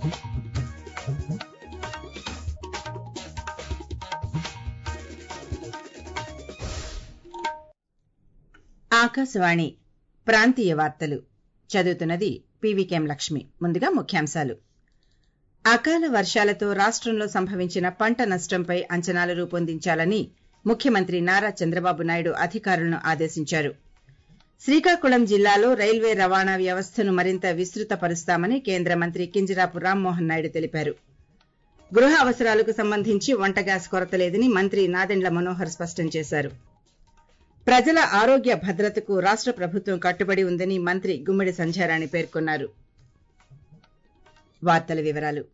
ఆకాశవాణి ప్రాంతీయ వార్తలు చదువుతున్నది పీవీకేం లక్ష్మి ముందుగా ముఖ్యాంశాలు అకాల వర్షాలతో రాష్టంలో సంభవించిన పంట నష్టంపై అంచనాలు రూపొందించాలని ముఖ్యమంత్రి నారా చంద్రబాబు నాయుడు అధికారులను ఆదేశించారు శ్రీకాకుళం జిల్లాలో రైల్వే రవాణా వ్యవస్థను మరింత విస్తృతపరుస్తామని కేంద్ర మంత్రి కింజరాపు రామ్మోహన్ నాయుడు తెలిపారు గృహ అవసరాలకు సంబంధించి వంట గ్యాస్ కొరత లేదని మంత్రి నాదెండ్ల మనోహర్ స్పష్టం చేశారు ప్రజల ఆరోగ్య భద్రతకు రాష్ట ప్రభుత్వం కట్టుబడి ఉందని మంత్రి గుమ్మడి సంధ్యారాణి పేర్కొన్నారు వార్తల వివరాలు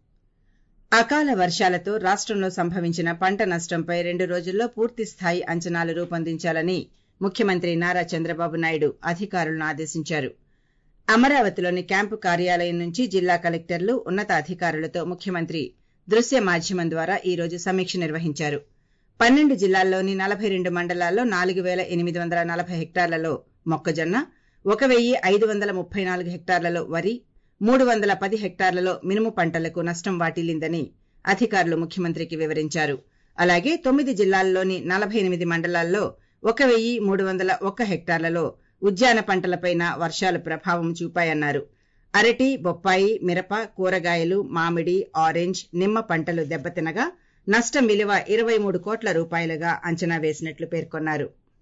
అకాల వర్షాలతో రాష్టంలో సంభవించిన పంట నష్టంపై రెండు రోజుల్లో పూర్తి స్థాయి అంచనాలు రూపొందించాలని ముఖ్యమంత్రి నారా చంద్రబాబు నాయుడు అధికారులను ఆదేశించారు అమరావతిలోని క్యాంపు కార్యాలయం నుంచి జిల్లా కలెక్టర్లు ఉన్నతాధికారులతో ముఖ్యమంత్రి దృశ్య మాధ్యమం ద్వారా ఈ రోజు సమీక్ష నిర్వహించారు పన్నెండు జిల్లాల్లోని నలభై రెండు మండలాల్లో నాలుగు పేల ఎనిమిది వందల నలభై హెక్టార్లలో మొక్కజొన్న ఒక వెయ్యి ఐదు వందల ముప్పై నాలుగు హెక్టార్లలో వరి మూడు వందల పది హెక్టార్లలో మినుము పంటలకు నష్టం వాటిల్లిందని అధికారులు ముఖ్యమంత్రికి వివరించారు అలాగే తొమ్మిది జిల్లాల్లోని నలభై ఎనిమిది మండలాల్లో ఒక వెయ్యి మూడు వందల ఒక్క హెక్టార్లలో ఉద్యాన పంటలపైన వర్షాలు ప్రభావం చూపాయన్నారు అరటి బొప్పాయి మిరప కూరగాయలు మామిడి ఆరెంజ్ నిమ్మ పంటలు దెబ్బతినగా నష్టం విలువ ఇరవై మూడు కోట్ల రూపాయలుగా అంచనా వేసినట్లు పేర్కొన్నారు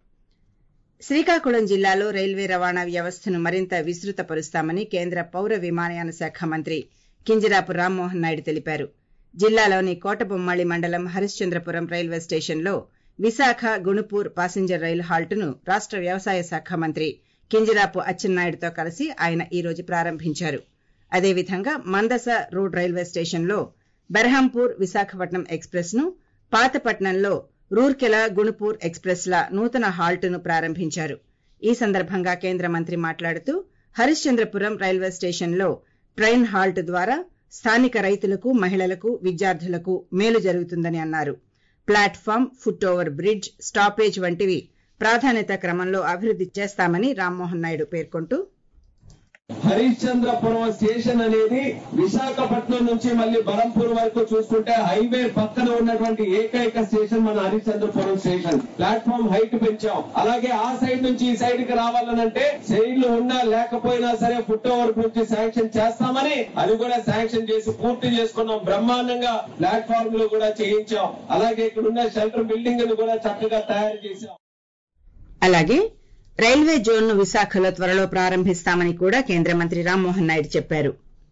శ్రీకాకుళం జిల్లాలో రైల్వే రవాణా వ్యవస్థను మరింత విస్తృతపరుస్తామని కేంద్ర పౌర విమానయాన శాఖ మంత్రి కింజరాపు రామ్మోహన్ నాయుడు తెలిపారు జిల్లాలోని కోటబొమ్మాళి మండలం హరిశ్చంద్రపురం రైల్వే స్టేషన్లో విశాఖ గుణుపూర్ పాసింజర్ రైలు హాల్టును రాష్ట వ్యవసాయ శాఖ మంత్రి కింజరాపు అచ్చెన్నాయుడుతో కలిసి ఆయన ఈ రోజు ప్రారంభించారు అదేవిధంగా మందస రోడ్ రైల్వే స్టేషన్లో బెర్హంపూర్ విశాఖపట్నం ఎక్స్ప్రెస్ ను పాతపట్నంలో రూర్కెలా గుణుపూర్ ఎక్స్ప్రెస్ ల నూతన హాల్టును ప్రారంభించారు ఈ సందర్భంగా కేంద్ర మంత్రి మాట్లాడుతూ హరిశ్చంద్రపురం రైల్వే స్టేషన్లో ట్రైన్ హాల్ట్ ద్వారా స్థానిక రైతులకు మహిళలకు విద్యార్థులకు మేలు జరుగుతుందని అన్నారు platform foot over bridge stoppage వంటివి ప్రాధాన్యత క్రమంలో అభివృద్ది చేస్తామని రామ్మోహన్ నాయుడు పేర్కొంటూ హరిశ్చంద్రపురం స్టేషన్ అనేది విశాఖపట్నం నుంచి మళ్ళీ బరంపూర్ వరకు చూసుకుంటే హైవే పక్కన ఉన్నటువంటి ఏకైక స్టేషన్ మన హరిశ్చంద్రపురం స్టేషన్ ప్లాట్ఫామ్ హైట్ పెంచాం అలాగే ఆ సైడ్ నుంచి ఈ సైడ్ కి రావాలనంటే సైడ్లు ఉన్నా లేకపోయినా సరే ఫుట్ ఓవర్ బ్రిడ్జ్ శాంక్షన్ చేస్తామని అది కూడా శాంక్షన్ చేసి పూర్తి చేసుకున్నాం బ్రహ్మాండంగా ప్లాట్ఫామ్ లో కూడా చేయించాం అలాగే ఇక్కడ ఉన్న షెల్టర్ బిల్డింగ్ ని కూడా చక్కగా తయారు చేశాం అలాగే రైల్వే జోన్ ను విశాఖలో త్వరలో ప్రారంభిస్తామని కూడా కేంద్ర మంత్రి రామ్మోహన్ నాయుడు చెప్పారు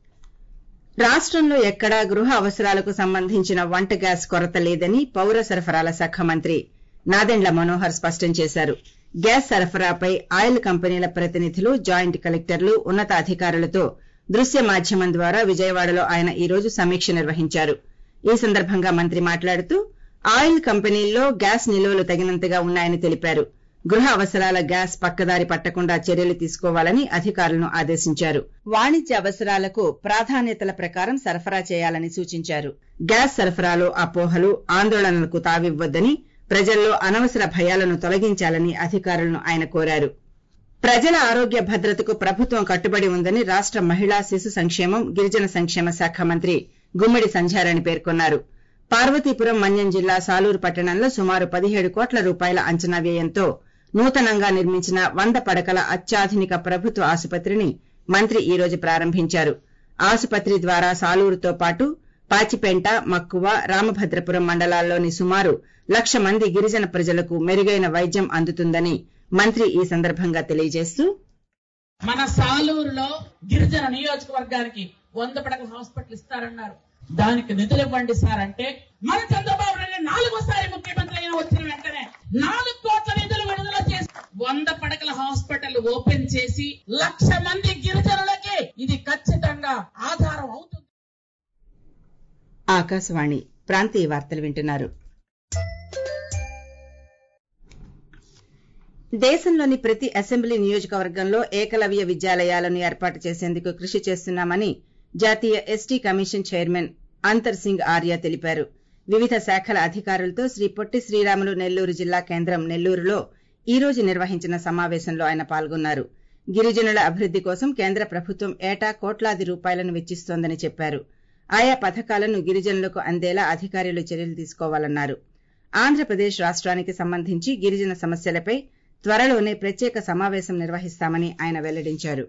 రాష్టంలో ఎక్కడా గృహ అవసరాలకు సంబంధించిన వంట గ్యాస్ కొరత లేదని పౌర సరఫరాల శాఖ మంత్రి నాదెండ్ల మనోహర్ స్పష్టం చేశారు గ్యాస్ సరఫరాపై ఆయిల్ కంపెనీల ప్రతినిధులు జాయింట్ కలెక్టర్లు ఉన్నతాధికారులతో దృశ్య మాధ్యమం ద్వారా విజయవాడలో ఆయన ఈ రోజు సమీక్ష నిర్వహించారు ఈ సందర్భంగా మంత్రి మాట్లాడుతూ ఆయిల్ కంపెనీల్లో గ్యాస్ నిల్వలు తగినంతగా ఉన్నాయని తెలిపారు గృహ అవసరాల గ్యాస్ పక్కదారి పట్టకుండా చర్యలు తీసుకోవాలని అధికారులను ఆదేశించారు వాణిజ్య అవసరాలకు ప్రాధాన్యతల ప్రకారం సరఫరా చేయాలని సూచించారు గ్యాస్ సరఫరాలో అపోహలు ఆందోళనలకు తావివ్వొద్దని ప్రజల్లో అనవసర భయాలను తొలగించాలని అధికారులను ఆయన కోరారు ప్రజల ఆరోగ్య భద్రతకు ప్రభుత్వం కట్టుబడి ఉందని రాష్ట మహిళా శిశు సంక్షేమం గిరిజన సంక్షేమ శాఖ మంత్రి గుమ్మడి సంధ్యారాణి పేర్కొన్నారు పార్వతీపురం మన్యం జిల్లా సాలూరు పట్టణంలో సుమారు పదిహేడు కోట్ల రూపాయల అంచనా వ్యయంతో నూతనంగా నిర్మించిన వంద పడకల అత్యాధునిక ప్రభుత్వ ఆసుపత్రిని మంత్రి ఈ రోజు ప్రారంభించారు ఆసుపత్రి ద్వారా సాలూరుతో పాటు పాచిపెంట మక్కువ రామభద్రపురం మండలాల్లోని సుమారు లక్ష మంది గిరిజన ప్రజలకు మెరుగైన వైద్యం అందుతుందని మంత్రి ఈ సందర్భంగా తెలియజేస్తూ మన సాలూరులో గిరిజన నియోజకవర్గానికి వంద పడకల హాస్పిటల్ ఇస్తారన్నారు దానికి నిధులు ఇవ్వండి సార్ అంటే మన చంద్రబాబు నాయుడు నాలుగోసారి ముఖ్యమంత్రి అయిన వచ్చిన వెంటనే నాలుగు కోట్ల నిధులు విడుదల చేసి వంద పడకల హాస్పిటల్ ఓపెన్ చేసి లక్ష మంది గిరిజనులకి ఇది ఖచ్చితంగా ఆధారం అవుతుంది ఆకాశవాణి ప్రాంతీయ వార్తలు వింటున్నారు దేశంలోని ప్రతి అసెంబ్లీ నియోజకవర్గంలో ఏకలవ్య విద్యాలయాలను ఏర్పాటు చేసేందుకు కృషి చేస్తున్నామని జాతీయ ఎస్టీ కమిషన్ చైర్మన్ అంతర్ సింగ్ ఆర్య తెలిపారు వివిధ శాఖల అధికారులతో శ్రీ పొట్టి శ్రీరాములు నెల్లూరు జిల్లా కేంద్రం నెల్లూరులో ఈ రోజు నిర్వహించిన సమావేశంలో ఆయన పాల్గొన్నారు గిరిజనుల అభివృద్ది కోసం కేంద్ర ప్రభుత్వం ఏటా కోట్లాది రూపాయలను వెచ్చిస్తోందని చెప్పారు ఆయా పథకాలను గిరిజనులకు అందేలా అధికారులు చర్యలు తీసుకోవాలన్నారు ఆంధ్రప్రదేశ్ రాష్ట్రానికి సంబంధించి గిరిజన సమస్యలపై త్వరలోనే ప్రత్యేక సమావేశం నిర్వహిస్తామని ఆయన వెల్లడించారు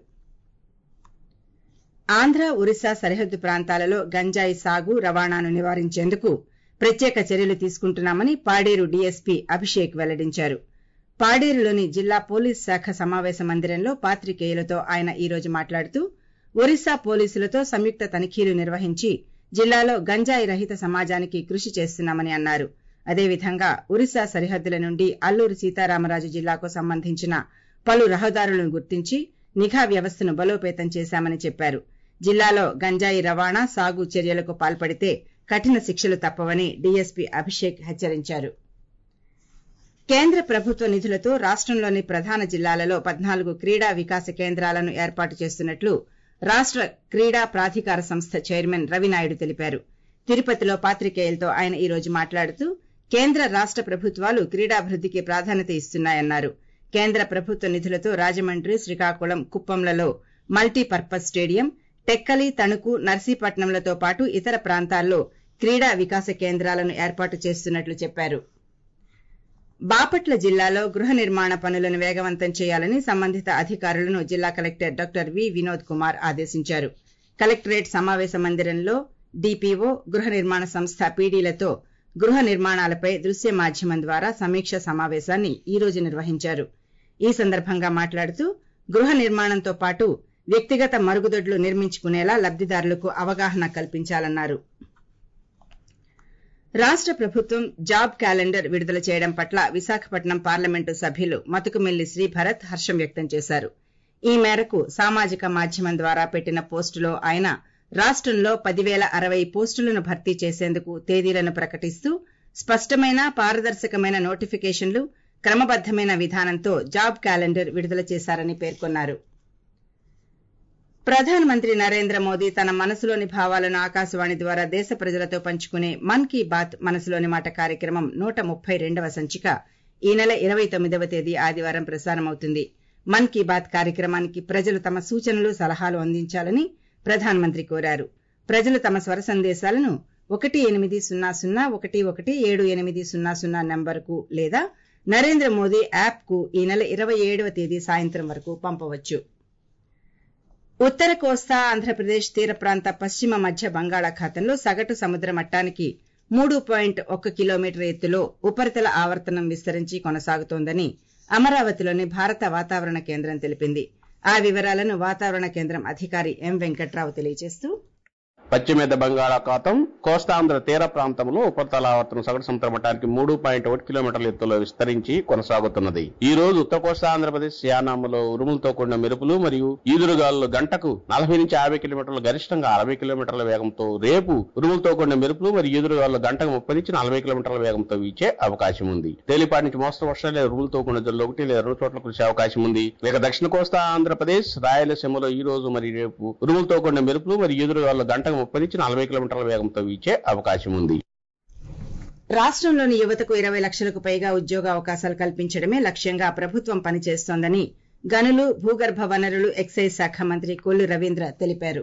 ఆంధ్ర ఒరిస్సా సరిహద్దు ప్రాంతాలలో గంజాయి సాగు రవాణాను నివారించేందుకు ప్రత్యేక చర్యలు తీసుకుంటున్నామని పాడేరు డీఎస్పీ అభిషేక్ వెల్లడించారు పాడేరులోని జిల్లా పోలీస్ శాఖ సమావేశ మందిరంలో పాత్రికేయులతో ఆయన ఈ రోజు మాట్లాడుతూ ఒరిస్సా పోలీసులతో సంయుక్త తనిఖీలు నిర్వహించి జిల్లాలో గంజాయి రహిత సమాజానికి కృషి చేస్తున్నామని అన్నారు అదేవిధంగా ఒరిస్సా సరిహద్దుల నుండి అల్లూరు సీతారామరాజు జిల్లాకు సంబంధించిన పలు రహదారులను గుర్తించి నిఘా వ్యవస్థను బలోపేతం చేశామని చెప్పారు జిల్లాలో గంజాయి రవాణా సాగు చర్యలకు పాల్పడితే కఠిన శిక్షలు తప్పవని డీఎస్పీ అభిషేక్ హెచ్చరించారు కేంద్ర ప్రభుత్వ నిధులతో రాష్టంలోని ప్రధాన జిల్లాలలో పద్నాలుగు క్రీడా వికాస కేంద్రాలను ఏర్పాటు చేస్తున్నట్లు రాష్ట క్రీడా ప్రాధికార సంస్థ చైర్మన్ రవినాయుడు తెలిపారు తిరుపతిలో పాత్రికేయులతో ఆయన ఈ రోజు మాట్లాడుతూ కేంద్ర రాష్ట ప్రభుత్వాలు క్రీడాభివృద్ధికి ప్రాధాన్యత ఇస్తున్నాయన్నారు కేంద్ర ప్రభుత్వ నిధులతో రాజమండ్రి శ్రీకాకుళం కుప్పంలలో మల్టీపర్పస్ స్టేడియం టెక్కలి తణుకు నర్సీపట్నంలతో పాటు ఇతర ప్రాంతాల్లో క్రీడా వికాస కేంద్రాలను ఏర్పాటు చేస్తున్నట్లు చెప్పారు బాపట్ల జిల్లాలో గృహ నిర్మాణ పనులను వేగవంతం చేయాలని సంబంధిత అధికారులను జిల్లా collector doctor V Vinod Kumar ఆదేశించారు కలెక్టరేట్ సమావేశ మందిరంలో డిపిఓ గృహ నిర్మాణ సంస్థ పీడీలతో గృహ నిర్మాణాలపై దృశ్య మాధ్యమం ద్వారా సమీక్ష సమావేశాన్ని ఈ రోజు నిర్వహించారు ఈ సందర్భంగా మాట్లాడుతూ గృహ నిర్మాణంతో పాటు వ్యక్తిగత మరుగుదొడ్లు నిర్మించుకునేలా లబ్దిదారులకు అవగాహన కల్పించాలన్నారు రాష్ట ప్రభుత్వం జాబ్ క్యాలెండర్ విడుదల చేయడం పట్ల విశాఖపట్నం పార్లమెంటు సభ్యులు మతుకుమిల్లి శ్రీభరత్ హర్షం వ్యక్తం చేశారు ఈ మేరకు సామాజిక మాధ్యమం ద్వారా పెట్టిన పోస్టులో ఆయన రాష్టంలో పదివేల అరవై పోస్టులను భర్తీ చేసేందుకు తేదీలను ప్రకటిస్తూ స్పష్టమైన పారదర్శకమైన నోటిఫికేషన్లు క్రమబద్దమైన విధానంతో జాబ్ క్యాలెండర్ విడుదల చేశారని పేర్కొన్నారు ప్రధానమంత్రి నరేంద్ర మోదీ తన మనసులోని భావాలను ఆకాశవాణి ద్వారా దేశ ప్రజలతో పంచుకునే మన్ కీ బాత్ మనసులోని మాట కార్యక్రమం నూట ముప్పై రెండవ సంచిక ఈ నెల ఇరవై తొమ్మిదవ తేదీ ఆదివారం ప్రసారమవుతుంది మన్ కీ బాత్ కార్యక్రమానికి ప్రజలు తమ సూచనలు సలహాలు అందించాలని ప్రధానమంత్రి కోరారు ప్రజలు తమ స్వర సందేశాలను ఒకటి ఎనిమిది సున్నా సున్నా ఒకటి ఒకటి ఏడు ఎనిమిది సున్నా సున్నా నంబర్కు లేదా నరేంద్ర మోదీ యాప్ కు ఈ నెల ఇరవై ఏడవ తేదీ సాయంత్రం వరకు పంపవచ్చు ఉత్తర కోస్తా ఆంధ్రప్రదేశ్ తీర ప్రాంత పశ్చిమ మధ్య బంగాళాఖాతంలో సగటు సముద్ర మట్టానికి మూడు పాయింట్ ఒక్క కిలోమీటర్ ఎత్తులో ఉపరితల ఆవర్తనం విస్తరించి కొనసాగుతోందని అమరావతిలోని భారత వాతావరణ కేంద్రం తెలిపింది ఆ వివరాలను వాతావరణ కేంద్రం అధికారి ఎం వెంకట్రావు తెలియజేస్తూ పశ్చిమేద బంగాళాఖాతం కోస్తాంధ్ర తీర ప్రాంతంలో ఉపరితల ఆవర్తనం సగటు సముద్ర మట్టానికి మూడు పాయింట్ ఒకటి కిలోమీటర్ల ఎత్తులో విస్తరించి కొనసాగుతున్నది ఈ రోజు ఉత్తర కోస్తా ఆంధ్రప్రదేశ్ యానాములో ఉరుములతో కూడిన మెరుపులు మరియు ఈదురుగాలు గంటకు నలభై నుంచి యాభై కిలోమీటర్లు గరిష్టంగా అరవై కిలోమీటర్ల వేగంతో రేపు ఉరుములతో కూడిన మెరుపులు మరియు ఈదురుగాలు గంటకు ముప్పై నుంచి నలభై కిలోమీటర్ల వేగంతో వీచే అవకాశం ఉంది తేలిపాటి నుంచి మోస్తరు వర్షాలు లేదా ఉరుములతో కూడిన జల్లు ఒకటి లేదా రెండు చోట్ల కురిసే అవకాశం ఉంది ఇక దక్షిణ కోస్తా ఆంధ్రప్రదేశ్ రాయలసీమలో ఈ రోజు మరియు రేపు ఉరుములతో కూడిన మెరుపులు మరియు ఈదురుగాలు గంటకు ముప్పై నుంచి నలభై కిలోమీటర్ల వేగంతో వీచే అవకాశం ఉంది రాష్టంలోని యువతకు ఇరవై లక్షలకు పైగా ఉద్యోగ అవకాశాలు కల్పించడమే లక్ష్యంగా ప్రభుత్వం పనిచేస్తోందని గనులు భూగర్భ వనరులు ఎక్సైజ్ శాఖ మంత్రి కొల్లు రవీంద్ర తెలిపారు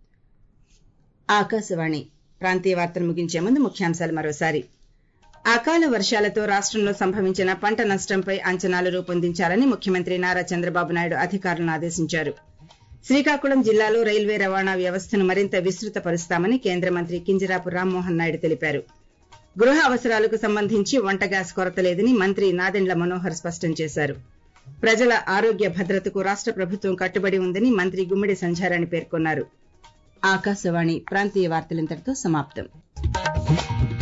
ఆకాశవాణి ప్రాంతీయ వార్తలు ముగించే ముందు ముఖ్యాంశాలు మరోసారి అకాల వర్షాలతో రాష్టంలో సంభవించిన పంట నష్టంపై అంచనాలు రూపొందించాలని ముఖ్యమంత్రి నారా చంద్రబాబు నాయుడు అధికారులను ఆదేశించారు శ్రీకాకుళం జిల్లాలో రైల్వే రవాణా వ్యవస్థను మరింత విస్తృతపరుస్తామని కేంద్ర మంత్రి కింజరాపు రామ్మోహన్ నాయుడు తెలిపారు గృహ అవసరాలకు సంబంధించి వంట గ్యాస్ కొరత లేదని మంత్రి నాదెండ్ల మనోహర్ స్పష్టం చేశారు ప్రజల ఆరోగ్య భద్రతకు రాష్ట ప్రభుత్వం కట్టుబడి ఉందని మంత్రి గుమ్మిడి సంధ్యారాణి పేర్కొన్నారు ఆకాశవాణి ప్రాంతీయ వార్తలింతటితో సమాప్తం